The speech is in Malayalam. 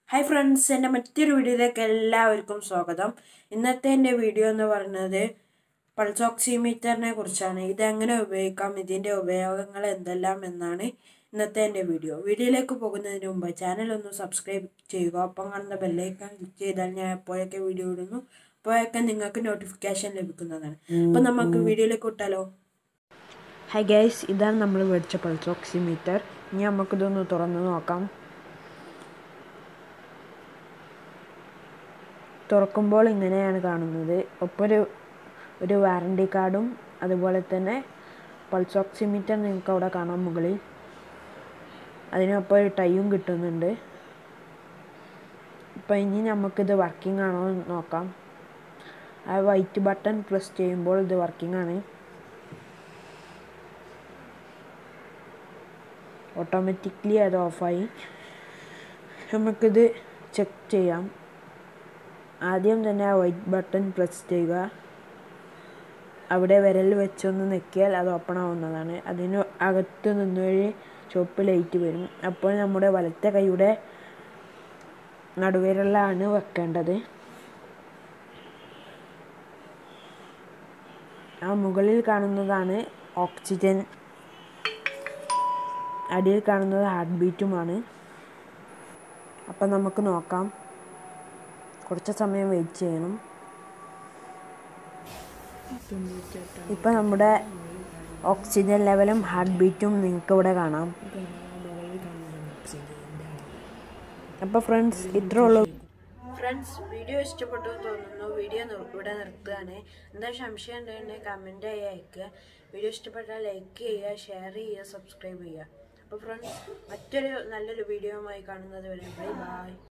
ഹായ് ഫ്രണ്ട്സ് എൻ്റെ മറ്റൊരു വീഡിയോയിലേക്ക് എല്ലാവർക്കും സ്വാഗതം ഇന്നത്തെ എൻ്റെ വീഡിയോ എന്ന് പറയുന്നത് പൾസ് ഓക്സിമീറ്ററിനെ കുറിച്ചാണ് ഇതെങ്ങനെ ഉപയോഗിക്കാം ഇതിൻ്റെ ഉപയോഗങ്ങൾ എന്തെല്ലാം എന്നാണ് ഇന്നത്തെ എൻ്റെ വീഡിയോ വീഡിയോയിലേക്ക് പോകുന്നതിന് മുമ്പ് ചാനൽ ഒന്ന് സബ്സ്ക്രൈബ് ചെയ്യുക ഒപ്പം കാണുന്ന ബെല്ലൈക്കൺ ക്ലിക്ക് ചെയ്താൽ ഞാൻ എപ്പോഴൊക്കെ വീഡിയോ ഇടുന്നു അപ്പോഴൊക്കെ നിങ്ങൾക്ക് നോട്ടിഫിക്കേഷൻ ലഭിക്കുന്നതാണ് അപ്പം നമുക്ക് വീഡിയോയിലേക്ക് വിട്ടാലോ ഹായ് ഗൈസ് ഇതാണ് നമ്മൾ മേടിച്ച പൾസ് ഓക്സിമീറ്റർ ഇനി നമുക്കിതൊന്ന് തുറന്ന് നോക്കാം തുറക്കുമ്പോൾ ഇങ്ങനെയാണ് കാണുന്നത് ഒപ്പം ഒരു ഒരു വാറണ്ടി കാർഡും അതുപോലെ തന്നെ പൾസ് ഓക്സിമീറ്റർ നിങ്ങൾക്ക് അവിടെ കാണാം മുകളിൽ അതിനൊപ്പം ഒരു ടൈയും കിട്ടുന്നുണ്ട് അപ്പോൾ ഇനി നമുക്കിത് വർക്കിംഗ് ആണോ എന്ന് നോക്കാം ആ വൈറ്റ് ബട്ടൺ പ്രസ് ചെയ്യുമ്പോൾ ഇത് വർക്കിംഗ് ആണ് ഓട്ടോമാറ്റിക്കലി അത് ഓഫായി നമുക്കിത് ചെക്ക് ചെയ്യാം ആദ്യം തന്നെ ആ വൈറ്റ് ബട്ടൺ പ്രസ് ചെയ്യുക അവിടെ വിരൽ വെച്ചൊന്ന് ഞെക്കിയാൽ അത് ഓപ്പൺ ആവുന്നതാണ് അതിന് അകത്ത് നിന്നൊരു ചുവപ്പ് ലൈറ്റ് വരും അപ്പോൾ നമ്മുടെ വലത്തെ കൈയുടെ നടുവിരലാണ് വെക്കേണ്ടത് ആ മുകളിൽ കാണുന്നതാണ് ഓക്സിജൻ അടിയിൽ കാണുന്നത് ഹാർട്ട് ബീറ്റുമാണ് അപ്പം നമുക്ക് നോക്കാം കുറച്ച് സമയം വെയിറ്റ് ചെയ്യണം ഇപ്പം നമ്മുടെ ഓക്സിജൻ ലെവലും ഹാർട്ട് ബീറ്റും നിങ്ങൾക്ക് ഇവിടെ കാണാം അപ്പോൾ ഫ്രണ്ട്സ് ഇത്രേ ഉള്ളൂ ഫ്രണ്ട്സ് വീഡിയോ ഇഷ്ടപ്പെട്ടു എന്ന് തോന്നുന്നു വീഡിയോ ഇവിടെ നിർത്തുകയാണ് എന്താ സംശയം ഉണ്ടെങ്കിൽ കമൻ്റ് ആയി അയക്കുക വീഡിയോ ഇഷ്ടപ്പെട്ടാൽ ലൈക്ക് ചെയ്യുക ഷെയർ ചെയ്യുക സബ്സ്ക്രൈബ് ചെയ്യുക അപ്പോൾ ഫ്രണ്ട്സ് മറ്റൊരു നല്ലൊരു വീഡിയോയുമായി കാണുന്നത് വരെ ബൈ ബൈ